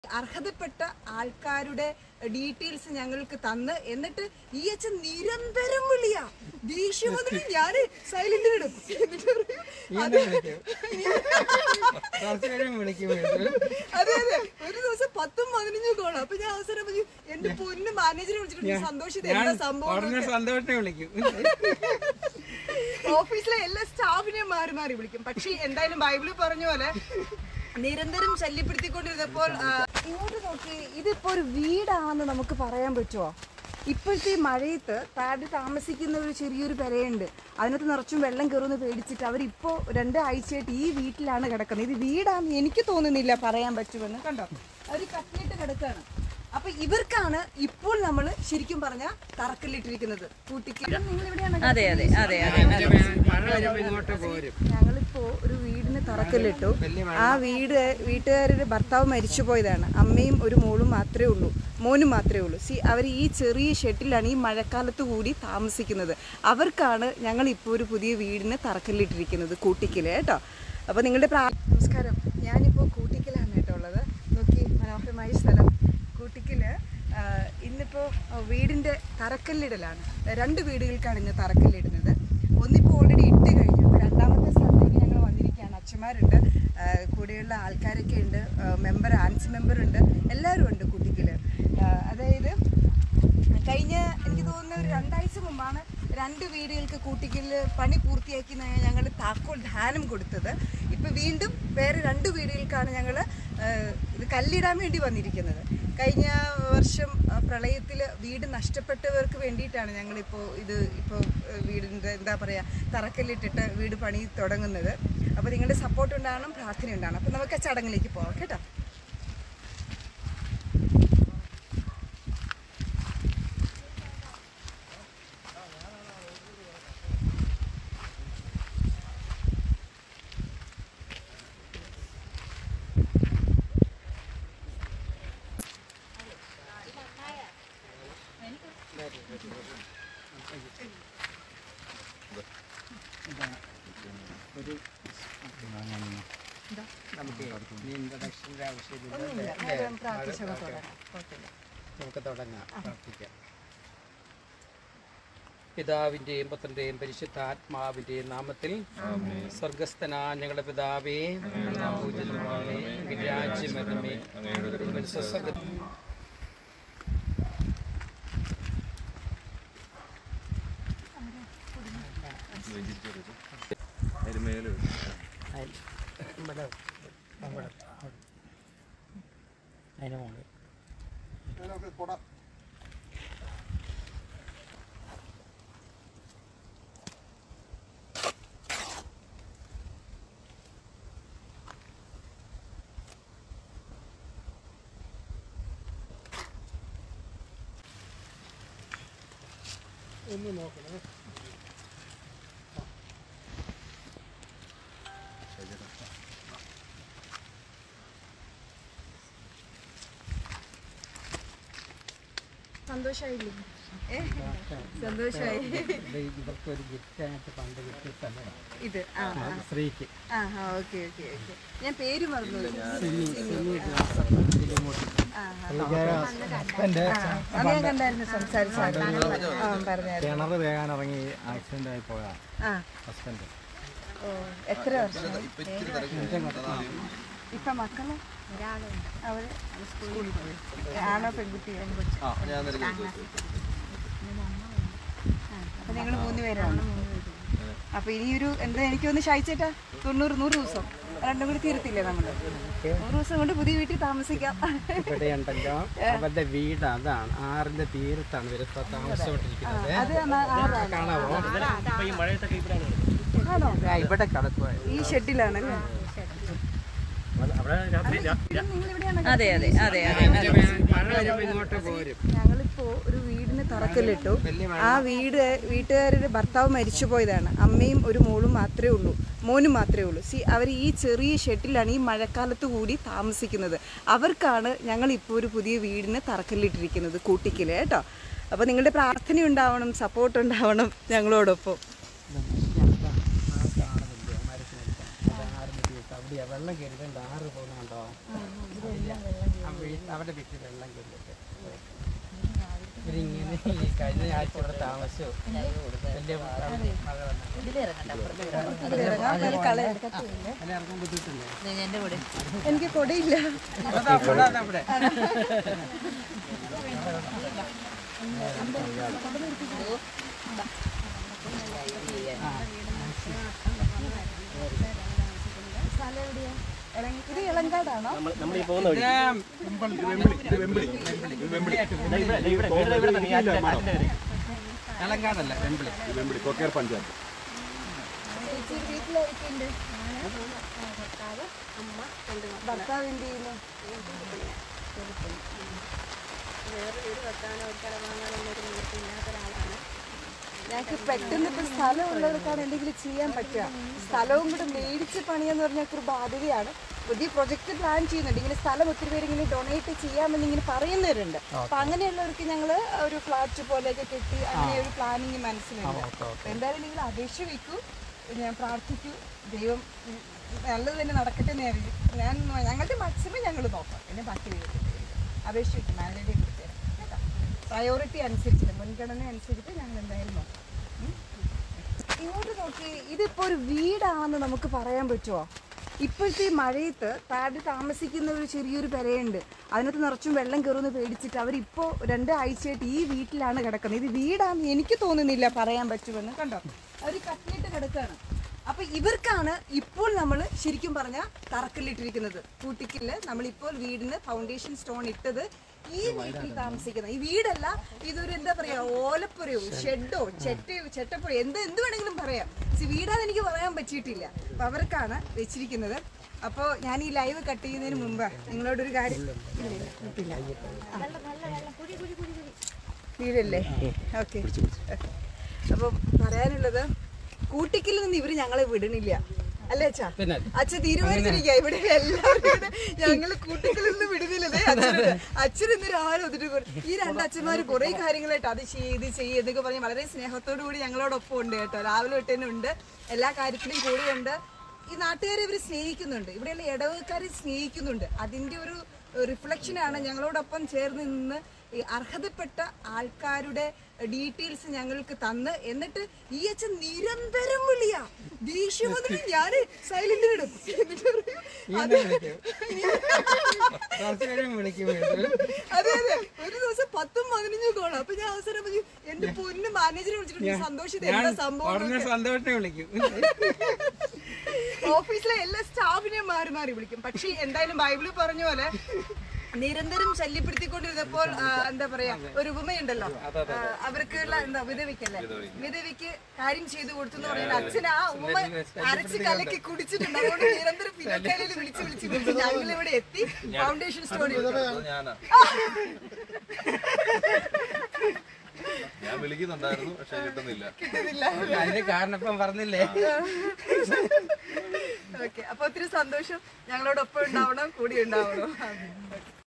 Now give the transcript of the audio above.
അർഹതപ്പെട്ട ആൾക്കാരുടെ ഡീറ്റെയിൽസ് ഞങ്ങൾക്ക് തന്ന് എന്നിട്ട് ഈ അച്ഛൻ നിരന്തരം വിളിയാ ദേഷ്യം വന്നിട്ട് ഞാൻ സൈലന്റിലിടും എന്നിട്ട് പറയും, അത് കുറച്ച് കഴിയുമ്പോൾ വിളിക്കും വീണ്ടും. അതെ അതെ ഒരു ദിവസം പത്തും പതിനഞ്ചും കോളാ അപ്പൊ ഞാൻ അവസരം പറഞ്ഞു എന്റെ പൊന്ന് മാനേജറെ വിളിച്ചിട്ട് സന്തോഷിത് ഞാൻ എന്താ സംഭവം ഉടനെ സന്തോഷത്തെ വിളിക്കും ഓഫീസിലെ എല്ലാ സ്റ്റാഫിനെയും മാറി മാറി വിളിക്കും പക്ഷേ എന്തായാലും ബൈബിളിൽ പറഞ്ഞ പോലെ നിരന്തരം ശല്യപ്പെടുത്തിക്കൊണ്ടിരുന്നപ്പോൾ ആ, ഇങ്ങോട്ട് നോക്കി ഇതിപ്പോ ഒരു വീടാണെന്ന് നമുക്ക് പറയാൻ പറ്റുമോ ഇപ്പോഴത്തെ ഈ മഴയത്ത് താഴെ താമസിക്കുന്ന ഒരു ചെറിയൊരു പെരയുണ്ട് അതിനകത്ത് നിറച്ചും വെള്ളം കയറുമെന്ന് പേടിച്ചിട്ട് അവരിപ്പോൾ രണ്ട് ആഴ്ചയായിട്ട് ഈ വീട്ടിലാണ് കിടക്കുന്നത് ഇത് വീടാണെന്ന് എനിക്ക് തോന്നുന്നില്ല പറയാൻ പറ്റുമെന്ന് കണ്ടോ അവർ കട്ടിലിട്ട് കിടക്കുകയാണ് അപ്പൊ ഇവർക്കാണ് ഇപ്പോൾ നമ്മൾ ശരിക്കും പറഞ്ഞ തറക്കല്ലിട്ടിരിക്കുന്നത് കൂട്ടിക്ക് നിങ്ങൾ എവിടെയാണ് അതെ അതെ അതെ അതെ മഴ വരുമ്പോ ഇങ്ങോട്ട് പോരും ഞങ്ങളിപ്പോ ഒരു വീടിന് തറക്കല്ലിട്ടു ആ വീട് വീട്ടുകാരുടെ ഭർത്താവ് മരിച്ചു പോയതാണ് അമ്മയും ഒരു മോളും മാത്രമേ ഉള്ളൂ മോനും മാത്രമേ ഉള്ളൂ സി അവർ ഈ ചെറിയ ഷെഡിലാണ് ഈ മഴക്കാലത്ത് കൂടി താമസിക്കുന്നത് അവർക്കാണ് ഞങ്ങൾ ഇപ്പോൾ ഒരു പുതിയ വീടിന് തറക്കല്ലിട്ടിരിക്കുന്നത് കൂട്ടിക്കല് കേട്ടോ അപ്പോൾ നിങ്ങളുടെ പ്രാ നമസ്കാരം ഞാനിപ്പോൾ കൂട്ടിക്കലാണ് കേട്ടോ ഉള്ളത് നോക്കി മനോഹരമായ സ്ഥലം കൂട്ടിക്കല് ആ, ഇന്നിപ്പോൾ വീടിൻ്റെ തറക്കല്ലിടലാണ് രണ്ട് വീടുകൾക്കാണ് ഇന്ന് തറക്കല്ലിടുന്നത് ഒന്നിപ്പോൾ ഓൾറെഡി ഇട്ട് കഴിഞ്ഞു ഇപ്പോൾ രണ്ടാമത്തെ സ്ഥലത്തേക്ക് ഞങ്ങൾ വന്നിരിക്കുകയാണ് അച്ഛന്മാരുണ്ട് ആ, കൂടെയുള്ള ആൾക്കാരൊക്കെ ഉണ്ട് മെമ്പർ ആൻസി മെമ്പർ ഉണ്ട് എല്ലാവരും ഉണ്ട് കുട്ടിക്കൽ അതായത് കഴിഞ്ഞ എനിക്ക് തോന്നുന്ന ഒരു രണ്ടാഴ്ച മുമ്പാണ് രണ്ട് വീടുകൾക്ക് കൂട്ടിക്കല് പണി പൂർത്തിയാക്കി ഞങ്ങൾ താക്കോൽ ദാനം കൊടുത്തത് ഇപ്പൊ വീണ്ടും വേറെ രണ്ട് വീടുകൾക്കാണ് ഞങ്ങൾ ഇത് കല്ലിടാൻ വേണ്ടി വന്നിരിക്കുന്നത് കഴിഞ്ഞ വർഷം പ്രളയത്തിൽ വീട് നഷ്ടപ്പെട്ടവർക്ക് വേണ്ടിയിട്ടാണ് ഞങ്ങളിപ്പോൾ ഇത് ഇപ്പോൾ വീടിൻ്റെ എന്താ പറയുക തറക്കല്ലിട്ടിട്ട് വീട് പണി തുടങ്ങുന്നത് അപ്പോൾ നിങ്ങളുടെ സപ്പോർട്ട് ഉണ്ടാകണം പ്രാർത്ഥന ഉണ്ടാകണം അപ്പോൾ നമുക്ക് ആ ചടങ്ങിലേക്ക് പോകാം കേട്ടോ നമുക്ക് ഇനി ഇൻട്രഡക്ഷൻ്റെ ആവശ്യമില്ല ഒന്നുമില്ല നേരം പ്രാർത്ഥിച്ചോളാം തുടങ്ങാം കുഴപ്പമില്ല നമുക്ക് തുടങ്ങാം പ്രാർത്ഥിക്കാം പിതാവിൻ്റെയും പുത്രൻ്റെയും പരിശുദ്ധാത്മാവിൻ്റെയും നാമത്തിൽ സ്വർഗസ്ഥന ഞങ്ങളുടെ പിതാവേ പൂജിതമാണമേ, അങ്ങയുടെ രാജ്യം വരണമേ അങ്ങയുടെ സ്വസ്വർഗ്ഗ ഇവിടെ ഇവിടെ അതിന് മുകളിൽ ഒന്ന് നോക്കണേ സന്തോഷമായില്ലേ ഏ സന്തോഷമായി ഇത് ഇവർക്കൊരു ഗിഫ്റ്റായിട്ട് പണ്ട് കിട്ടിയ സ്ഥലമാണ് ഇത് ആ ആ സ്ത്രീക്ക് ആ ആ ഓക്കെ ഓക്കെ ഓക്കെ ഞാൻ പേര് മറന്നു ആ എൻ്റെ ആ അത് ഞാൻ കണ്ടായിരുന്നു സംസാരിച്ചായിരുന്നു ആ പറഞ്ഞായിരുന്നു കിണർ വേഗാൻ ഇറങ്ങി ആക്സിഡന്റ് ആയി പോയ ആ ഹസ്ബൻഡ് ഓ എത്ര വർഷം ഇപ്പൊ മക്കള് അവര് സ്കൂളിൽ പോയി ആണോ പെൺകുട്ടിയോ അപ്പൊ നിങ്ങൾ മൂന്ന് പേരാണ് അപ്പൊ ഇനിയൊരു എന്താ എനിക്ക് ഒന്ന് ഷായിച്ചേട്ടാ തൊണ്ണൂറ് നൂറ് ദിവസം രണ്ടും കൂടി തീരത്തില്ലേ നമ്മള് നൂറ് ദിവസം കൊണ്ട് പുതിയ വീട്ടിൽ താമസിക്കാം ഇവിടെ ഉണ്ടല്ലോ അവരുടെ വീട് അതാണ് ആറിന്റെ തീരത്താണ് ഇവരിപ്പോ താമസിച്ചോണ്ടിരിക്കുന്നത് അത് ആ- ആറാണ് കാണാവോ ആണോ ആ, ഇവിടെ കിടക്കുക ഈ ഷെഡിലാണല്ലേ അതെ അതെ അതെ അതെ മഴ വരുമ്പോ ഇങ്ങോട്ട് പോരും ഞങ്ങളിപ്പോ ഒരു വീടിന് തറക്കല്ലിട്ടു ആ വീട് വീട്ടുകാരുടെ ഭർത്താവ് മരിച്ചു പോയതാണ് അമ്മയും ഒരു മോളും മാത്രമേ ഉള്ളൂ മോനും മാത്രമേ ഉള്ളൂ സി അവർ ഈ ചെറിയ ഷെഡിലാണ് ഈ മഴക്കാലത്ത് കൂടി താമസിക്കുന്നത് അവർക്കാണ് ഞങ്ങൾ ഇപ്പോൾ ഒരു പുതിയ വീടിന് തറക്കല്ലിട്ടിരിക്കുന്നത് കൂട്ടിക്കല് കേട്ടോ അപ്പോൾ നിങ്ങളുടെ പ്രാർത്ഥന ഉണ്ടാവണം സപ്പോർട്ട് ഉണ്ടാവണം ഞങ്ങളോടൊപ്പം ഇവിടെയാ വെള്ളം കയറിയിട്ടുണ്ട് ആറ് പോകുന്നുണ്ടോ അവരുടെ വീട്ടിൽ വെള്ളം കയറിയിട്ട് ഇവരിങ്ങനെ ഈ കഴിഞ്ഞ ആഴ്ച ഇവിടെ താമസിച്ചു വലിയ മഴ വന്നു അതിൽ ഇറങ്ങാൻ ബുദ്ധിമുട്ടില്ലേ എന്റെ കൂടെ എനിക്ക് കൊടയില്ല അതാ അവിടെ, അതാ അവിടെ ഇത് ഇളങ്കാടാണോ ഇളങ്കാടല്ല വെമ്പിളി ഭർത്താവ് എന്ത് ചെയ്യുന്നു ഞങ്ങൾക്ക് പെട്ടെന്ന് ഇപ്പൊ സ്ഥലം ഉള്ളവർക്കാണ് എന്തെങ്കിലും ചെയ്യാൻ പറ്റുക സ്ഥലവും കൂടെ മേടിച്ച് പണിയെന്ന് പറഞ്ഞാൽ ഒരു ബാധ്യതയാണ് പുതിയ പ്രൊജക്ട് പ്ലാൻ ചെയ്യുന്നുണ്ട് ഇങ്ങനെ സ്ഥലം ഒത്തിരി പേര് ഇങ്ങനെ ഡൊണേറ്റ് ചെയ്യാമെന്ന് ഇങ്ങനെ പറയുന്നവരുണ്ട് അപ്പൊ അങ്ങനെയുള്ളവർക്ക് ഞങ്ങൾ ഒരു ഫ്ലാറ്റ് പോലെയൊക്കെ കെട്ടി അങ്ങനെ ഒരു പ്ലാനിങ് മനസ്സിലുണ്ട് അപ്പൊ എന്തായാലും നിങ്ങൾ അപേക്ഷ വെക്കൂ ഞാൻ പ്രാർത്ഥിക്കൂ ദൈവം ഉം, നല്ലത് തന്നെ നടക്കട്ടെ എന്ന് ഞാൻ വിചാരിക്കുന്നു. ഞാൻ ഞങ്ങളുടെ മാക്സിമം ഞങ്ങൾ നോക്കാം പിന്നെ ബാക്കി ദൈവത്തിന്റെ കയ്യില്. അപേക്ഷ വെക്കും മാനേജ് കൊടുത്തേരാം കേട്ടോ പ്രയോറിറ്റി അനുസരിച്ചിട്ട് മുൻഗണന അനുസരിച്ച് ഞങ്ങൾ എന്തായാലും നോക്കാം ഉം. ഇങ്ങോട്ട് നോക്കി ഇതിപ്പോ ഒരു വീടാണെന്ന് നമുക്ക് പറയാൻ പറ്റുമോ ഇപ്പോഴത്തെ ഈ മഴയത്ത് താഴെ താമസിക്കുന്ന ഒരു ചെറിയൊരു പെരയുണ്ട് അതിനകത്ത് നിറച്ചും വെള്ളം കയറുമെന്ന് പേടിച്ചിട്ട് അവരിപ്പോൾ രണ്ടാഴ്ചയായിട്ട് ഈ വീട്ടിലാണ് കിടക്കുന്നത് ഇത് വീടാന്ന് എനിക്ക് തോന്നുന്നില്ല പറയാൻ പറ്റുമെന്ന് കണ്ടോ അവർ കട്ടിലിട്ട് കിടക്കുകയാണ് അപ്പൊ ഇവർക്കാണ് ഇപ്പോൾ നമ്മൾ ശരിക്കും പറഞ്ഞാൽ തറക്കല്ലിട്ടിരിക്കുന്നത് കൂട്ടിക്കല് നമ്മളിപ്പോൾ വീടിന് ഫൗണ്ടേഷൻ സ്റ്റോൺ ഇട്ടത് ഈ വീട്ടിൽ താമസിക്കുന്ന ഈ വീടല്ല ഇതൊരു എന്താ പറയാ ഓലപ്പുരയോ ഷെഡോ ചെറ്റയോ ചെട്ടപ്പുരയോ എന്ത് എന്ത് വേണമെങ്കിലും പറയാം പക്ഷെ വീടാന്ന് എനിക്ക് പറയാൻ പറ്റിയിട്ടില്ല അപ്പൊ അവർക്കാണ് വെച്ചിരിക്കുന്നത് അപ്പോൾ ഞാൻ ഈ ലൈവ് കട്ട് ചെയ്യുന്നതിന് മുമ്പ് നിങ്ങളോടൊരു കാര്യം ഇല്ല, ഇല്ല, ഇട്ടില്ല. ആ. വീടല്ലേ ഓക്കെ അപ്പൊ പറയാനുള്ളത് കൂട്ടിക്കിൽ നിന്ന് ഇവര് ഞങ്ങളെ വിടണില്ല അല്ലേ അച്ഛാ പിന്നെ അച്ഛൻ തീരുമാനിച്ചിരിക്കുക ഇവിടെ എല്ലാവരും ഞങ്ങള് കൂട്ടിക്കിൽ നിന്ന് വിടുന്നില്ലതേ അച്ഛനുണ്ട് അച്ഛൻ ഇന്ന് രാവിലെ ഒത്തിരി ഈ രണ്ട് അച്ഛന്മാര് കുറെ കാര്യങ്ങളായിട്ട് അത് ചെയ്ത് ഇത് ചെയ്ത് എന്നൊക്കെ പറഞ്ഞ് വളരെ സ്നേഹത്തോടു കൂടി ഞങ്ങളോടൊപ്പം ഉണ്ട് കേട്ടോ രാവിലെ തൊട്ട് ഉണ്ട് എല്ലാ കാര്യത്തിലും കൂടെയുണ്ട് ഈ നാട്ടുകാരെ ഇവർ സ്നേഹിക്കുന്നുണ്ട് ഇവിടെയുള്ള ഇടവക്കാരെ സ്നേഹിക്കുന്നുണ്ട് അതിന്റെ ഒരു റിഫ്ലക്ഷനാണ് ഞങ്ങളോടൊപ്പം ചേർന്ന് നിന്ന് ഈ അർഹതപ്പെട്ട ആൾക്കാരുടെ ഡീറ്റെയിൽസ് ഞങ്ങൾക്ക് തന്ന് എന്നിട്ട് ഈ അച്ഛൻ നിരന്തരം വിളിയാ ദേഷ്യം വന്നിട്ട് ഞാൻ സൈലന്റ് ഇടും എന്നിട്ട് പറയും, അത് കുറച്ച് കഴിയുമ്പോൾ വിളിക്കും വീണ്ടും. അതെ അതെ ഒരു ദിവസം പത്തും പതിനഞ്ചും കോണം അപ്പൊ ഞാൻ അവസരം പറഞ്ഞു, എന്റെ പൊന്ന് മാനേജറെ വിളിച്ചിട്ട് സന്തോഷിത് എന്താ സംഭവം ഉടനെ സന്തോഷത്തെ വിളിക്കും ഓഫീസിലെ എല്ലാ സ്റ്റാഫിനെയും മാറി മാറി വിളിക്കും പക്ഷേ എന്തായാലും ബൈബിളിൽ പറഞ്ഞ പോലെ നിരന്തരം ശല്യപ്പെടുത്തിക്കൊണ്ടിരുന്നപ്പോൾ ആ, എന്താ പറയാ ഒരു ഉപമയുണ്ടല്ലോ ആ, അവർക്കുള്ള എന്താ വിധവിക്കല്ലേ വിധവിക്ക് കാര്യം ചെയ്തു കൊടുത്തു എന്ന് പറയുന്നത് അച്ഛൻ ആ ഉപമ അരച്ച് കലക്കി കുടിച്ചിട്ടുണ്ട് അതുകൊണ്ട് നിരന്തരം പിന്നക്കാലിൽ വിളിച്ച് വിളിച്ച് വിളിച്ച് ഞങ്ങൾ ഇവിടെ എത്തി ഫൗണ്ടേഷൻ സ്റ്റോറി ഞാനാ ഞാൻ വിളിക്കുന്നുണ്ടായിരുന്നു പക്ഷെ കിട്ടുന്നില്ല കിട്ടുന്നില്ല അതിന് കാരണം ഇപ്പം പറഞ്ഞില്ലേ ഓക്കെ അപ്പൊ ഒത്തിരി സന്തോഷം ഞങ്ങളോടൊപ്പം ഉണ്ടാവണം കൂടി ഉണ്ടാവണം